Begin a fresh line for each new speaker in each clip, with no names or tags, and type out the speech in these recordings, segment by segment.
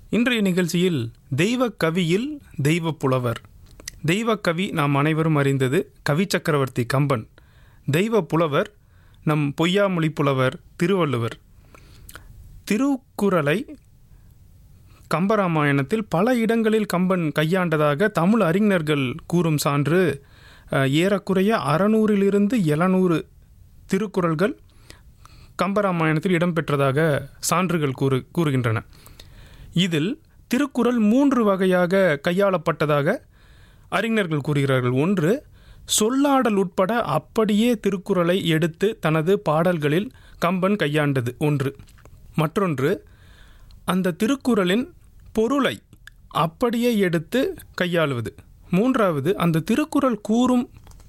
இன்றைய நிகழ்ச்சியில் தெய்வ கவியில் தெய்வ புலவர் தெய்வ கவி நாம் அனைவரும் அறிந்தது கவி சக்கரவர்த்தி கம்பன் தெய்வ புலவர் நம் பொய்யாமொழி புலவர் திருவள்ளுவர் திருக்குறளை கம்பராமாயணத்தில் பல இடங்களில் கம்பன் கையாண்டதாக தமிழ் அறிஞர்கள் கூறும் சான்று அஹ், ஏறக்குறைய அறநூறிலிருந்து எழுநூறு திருக்குறள்கள் கம்பராமாயணத்தில் இடம்பெற்றதாக சான்றுகள் கூறு கூறுகின்றன இதில் திருக்குறள் மூன்று வகையாக கையாளப்பட்டதாக அறிஞர்கள் கூறுகிறார்கள் ஒன்று சொல்லாடல் உட்பட அப்படியே திருக்குறளை எடுத்து தனது பாடல்களில் கம்பன் கையாண்டது ஒன்று மற்றொன்று அந்த திருக்குறளின் பொருளை அப்படியே எடுத்து கையாளுவது மூன்றாவது அந்த திருக்குறள் கூறும்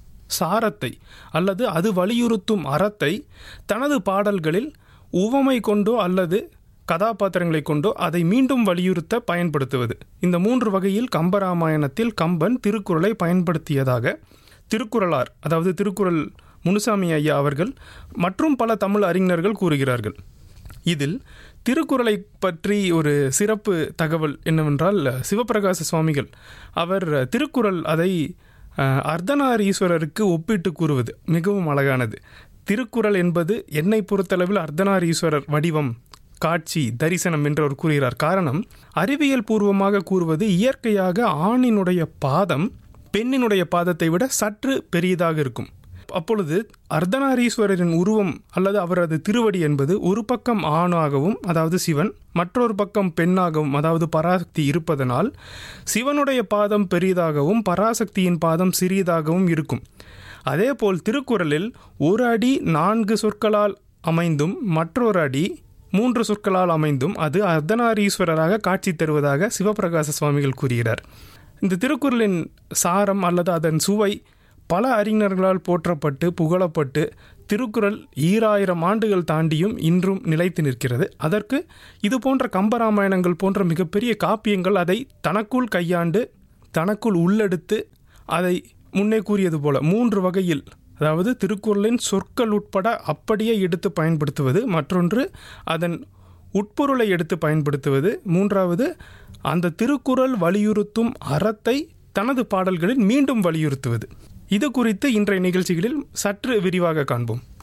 சாரத்தை அல்லது அது வலியுறுத்தும் அறத்தை தனது பாடல்களில் உவமை கொண்டோ அல்லது கதாபாத்திரங்களை கொண்டோ அதை மீண்டும் வலியுறுத்த பயன்படுத்துவது இந்த மூன்று வகையில் கம்பராமாயணத்தில் கம்பன் திருக்குறளை பயன்படுத்தியதாக திருக்குறளார் அதாவது திருக்குறள் முனுசாமி ஐயா அவர்கள் மற்றும் பல தமிழ் அறிஞர்கள் கூறுகிறார்கள் இதில் திருக்குறளை பற்றி ஒரு சிறப்பு தகவல் என்னவென்றால் சிவபிரகாச சுவாமிகள் அவர் திருக்குறள் அதை அஹ், அர்த்தநாரீஸ்வரருக்கு ஒப்பிட்டு கூறுவது மிகவும் அழகானது திருக்குறள் என்பது என்னை பொறுத்தளவில் அர்த்தநாரீஸ்வரர் வடிவம் காட்சி தரிசனம் என்று அவர் கூறுகிறார் காரணம் அறிவியல் பூர்வமாக கூறுவது இயற்கையாக ஆணினுடைய பாதம் பெண்ணினுடைய பாதத்தை விட சற்று பெரியதாக இருக்கும் அப்பொழுது அர்த்தநாரீஸ்வரரின் உருவம் அல்லது அவரது திருவடி என்பது ஒரு பக்கம் ஆணாகவும் அதாவது சிவன் மற்றொரு பக்கம் பெண்ணாகவும் அதாவது பராசக்தி இருப்பதனால் சிவனுடைய பாதம் பெரியதாகவும் பராசக்தியின் பாதம் சிறியதாகவும் இருக்கும் அதேபோல் திருக்குறளில் ஒரு அடி நான்கு சொற்களால் அமைந்தும் மற்றொரு அடி மூன்று சொற்களால் அமைந்தும் அது அர்த்தநாரீஸ்வரராக காட்சி தருவதாக சிவபிரகாச சுவாமிகள் கூறுகிறார் இந்த திருக்குறளின் சாரம் அல்லது அதன் சுவை பல அறிஞர்களால் போற்றப்பட்டு புகழப்பட்டு திருக்குறள் ஈராயிரம் ஆண்டுகள் தாண்டியும் இன்றும் நிலைத்து நிற்கிறது அதற்கு இது போன்ற கம்பராமாயணங்கள் போன்ற மிகப்பெரிய காப்பியங்கள் அதை தனக்குள் கையாண்டு தனக்குள் உள்ளெடுத்து அதை முன்னே கூறியது போல மூன்று வகையில் அதாவது திருக்குறளின் சொற்கள் உட்பட அப்படியே எடுத்து பயன்படுத்துவது மற்றொன்று அதன் உட்பொருளை எடுத்து பயன்படுத்துவது மூன்றாவது அந்த திருக்குறள் வலியுறுத்தும் அறத்தை தனது பாடல்களில் மீண்டும் வலியுறுத்துவது இது குறித்து இன்றைய நிகழ்ச்சிகளில் சற்று விரிவாக காண்போம்